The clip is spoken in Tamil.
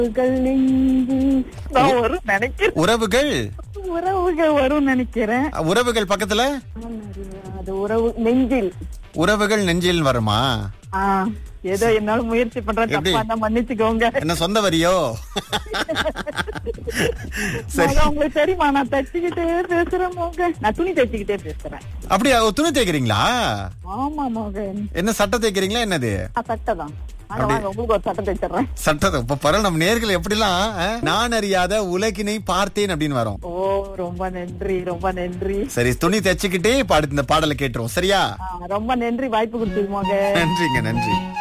உறவுகள் நெஞ்சில் நான் வரும் நினைக்கிறேன் உறவுகள் உறவுகள் வரும் நினைக்கிறேன் உறவுகள் பக்கத்துல அது உறவு நெஞ்சில் உறவுகள் நெஞ்சில் வருமா ஆ ஏதோ என்னால முயற்சி பண்றேன் எப்படி? தப்பா இருந்தா மன்னிச்சுக்கோங்க என்ன சொந்த வரியோ சரி மகா, உங்களுக்கு தெரியுமா நான் தச்சுக்கிட்டே பேசுறேன் மோகன் நான் துணி தச்சுக்கிட்டே பேசுறேன் அப்படியா ஓ, துணி தேய்க்கிறீங்களா ஆமா மோகன் என்ன சட்டை தேய்க்கிறீங்களா என்னது நான் சட்டை தான் வாங்க, வாங்க, உங்களுக்கு ஒரு சட்டை தைச்சிடுறேன் சட்டத்தை இப்ப பரவாயில்ல நம்ம நேர்கள் எப்படிலாம் ஆ, நான் அறியாத உலகினை பார்த்தேன் அப்படின்னு வரும் ஓ ரொம்ப நன்றி ரொம்ப நன்றி சரி துணி தைச்சுக்கிட்டே இப்ப அடுத்து இந்த பாடலை கேட்டுருவோம் சரியா ஆ, ரொம்ப நன்றி வாய்ப்பு கொடுத்தீங்க மோகன் நன்றிங்க நன்றி